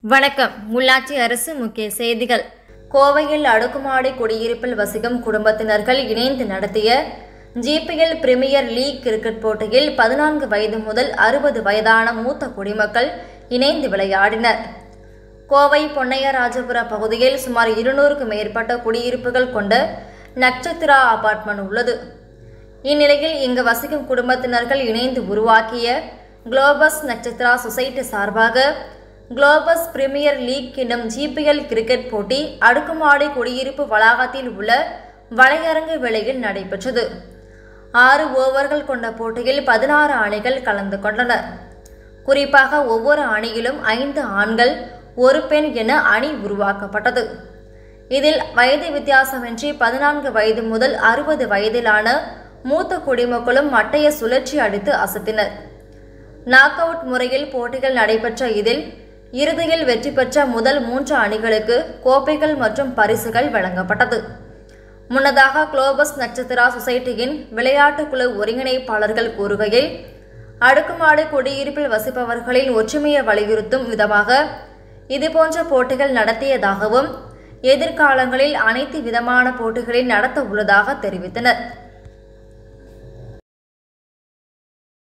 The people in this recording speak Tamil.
வணக்கம் உள்ளாட்சி அரசு முக்கிய செய்திகள் கோவையில் அடுக்குமாடி குடியிருப்பில் வசிக்கும் குடும்பத்தினர்கள் இணைந்து நடத்திய ஜிபிஎல் பிரீமியர் லீக் கிரிக்கெட் போட்டியில் பதினான்கு வயது முதல் அறுபது வயதான மூத்த குடிமக்கள் இணைந்து விளையாடினர் கோவை பொன்னையராஜபுர பகுதியில் சுமார் இருநூறுக்கும் மேற்பட்ட குடியிருப்புகள் கொண்ட நட்சத்திரா அபார்ட்மெண்ட் உள்ளது இந்நிலையில் இங்கு வசிக்கும் குடும்பத்தினர்கள் இணைந்து உருவாக்கிய குளோபஸ் நட்சத்திரா சொசைட்டி சார்பாக குளோபஸ் பிரீமியர் லீக் என்னும் ஜிபிஎல் கிரிக்கெட் போட்டி அடுக்குமாடி குடியிருப்பு வளாகத்தில் உள்ள வலையரங்கு வேளையில் நடைபெற்றது ஆறு ஓவர்கள் கொண்ட போட்டியில் பதினாறு அணிகள் கலந்து கொண்டன குறிப்பாக ஒவ்வொரு அணியிலும் ஐந்து ஆண்கள் ஒரு பெண் என அணி உருவாக்கப்பட்டது இதில் வயது வித்தியாசமின்றி பதினான்கு வயது முதல் அறுபது வயதிலான மூத்த குடிமக்களும் மட்டைய சுழற்சி அடித்து அசத்தினர் நாக் அவுட் முறையில் போட்டிகள் நடைபெற்ற இதில் இறுதியில் வெற்றி பெற்ற முதல் மூன்று அணிகளுக்கு கோப்பைகள் மற்றும் பரிசுகள் வழங்கப்பட்டது முன்னதாக குளோபஸ் நட்சத்திரா சொசைட்டியின் விளையாட்டுக் குழு ஒருங்கிணைப்பாளர்கள் கூறுகையில் அடுக்குமாடி குடியிருப்பில் வசிப்பவர்களின் ஒற்றுமையை வலியுறுத்தும் விதமாக இதுபோன்ற போட்டிகள் நடத்தியதாகவும் எதிர்காலங்களில் அனைத்து விதமான போட்டிகளை நடத்த உள்ளதாக தெரிவித்தனர்